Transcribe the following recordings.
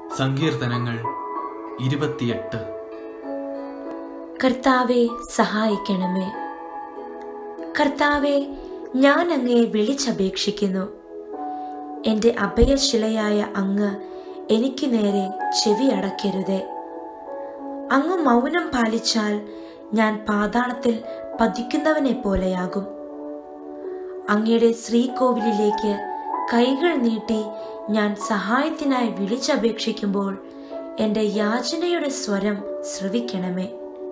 സങ്കീർത്തനങ്ങൾ ഇരുപത്തിയെട്ട് കർത്താവെ സഹായിക്കണമേ കർത്താവെ ഞാൻ അങ്ങയെ വിളിച്ചപേക്ഷിക്കുന്നു എൻ്റെ അഭയശിലയായ അങ്ങ് എനിക്ക് നേരെ ചെവി അടയ്ക്കരുതേ അങ്ങ് മൗനം പാലിച്ചാൽ ഞാൻ പാതാളത്തിൽ പതിക്കുന്നവനെ പോലെയാകും അങ്ങയുടെ ശ്രീകോവിലിലേക്ക് കൈകൾ നീട്ടി ഞാൻ സഹായത്തിനായി വിളിച്ചപേക്ഷിക്കുമ്പോൾ എൻ്റെ യാചനയുടെ സ്വരം ശ്രവിക്കണമേ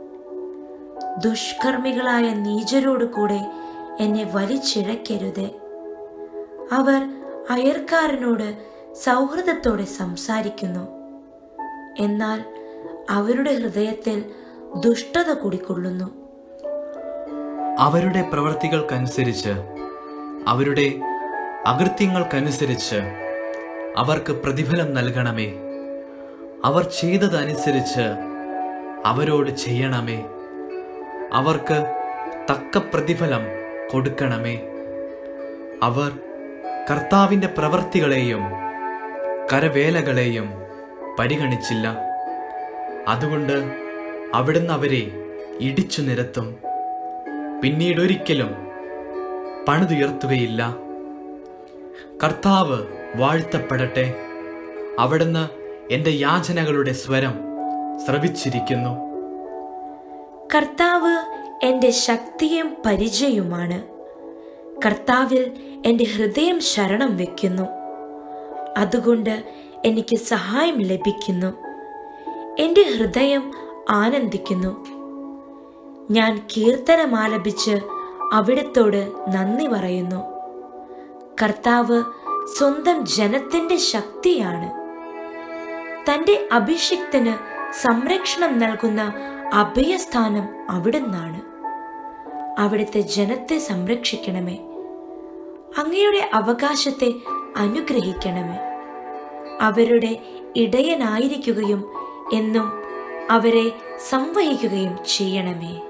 ദുഷ്കർമ്മികളായ നീചരോട് കൂടെ എന്നെ വലിച്ചിഴക്കരുതേ അവർ അയർക്കാരനോട് സൗഹൃദത്തോടെ സംസാരിക്കുന്നു എന്നാൽ അവരുടെ ഹൃദയത്തിൽ ദുഷ്ടത കുടികൊള്ളുന്നു അവരുടെ പ്രവൃത്തികൾക്കനുസരിച്ച് അവരുടെ അകൃത്യങ്ങൾക്കനുസരിച്ച് അവർക്ക് പ്രതിഫലം നൽകണമേ അവർ ചെയ്തതനുസരിച്ച് അവരോട് ചെയ്യണമേ അവർക്ക് തക്ക പ്രതിഫലം കൊടുക്കണമേ അവർ കർത്താവിൻ്റെ പ്രവൃത്തികളെയും കരവേലകളെയും പരിഗണിച്ചില്ല അതുകൊണ്ട് അവിടുന്ന് അവരെ ഇടിച്ചു നിരത്തും പിന്നീടൊരിക്കലും പണിതുയർത്തുകയില്ല കർത്താവ് വാഴ്ത്തപ്പെടട്ടെ അവിടുന്ന് എൻ്റെ യാചനകളുടെ സ്വരം ശ്രവിച്ചിരിക്കുന്നു കർത്താവ് എൻ്റെ ശക്തിയും പരിചയവുമാണ് കർത്താവിൽ എൻ്റെ ഹൃദയം ശരണം വെക്കുന്നു അതുകൊണ്ട് എനിക്ക് സഹായം ലഭിക്കുന്നു എൻ്റെ ഹൃദയം ആനന്ദിക്കുന്നു ഞാൻ കീർത്തനമാലപിച്ച് അവിടത്തോട് നന്ദി പറയുന്നു കർത്താവ് സ്വന്തം ജനത്തിന്റെ ശക്തിയാണ് തന്റെ അഭിഷിക്തന് സംരക്ഷണം നൽകുന്ന അഭയസ്ഥാനം അവിടുന്നാണ് അവിടുത്തെ ജനത്തെ സംരക്ഷിക്കണമേ അങ്ങയുടെ അവകാശത്തെ അനുഗ്രഹിക്കണമേ അവരുടെ ഇടയനായിരിക്കുകയും എന്നും അവരെ സംവഹിക്കുകയും ചെയ്യണമേ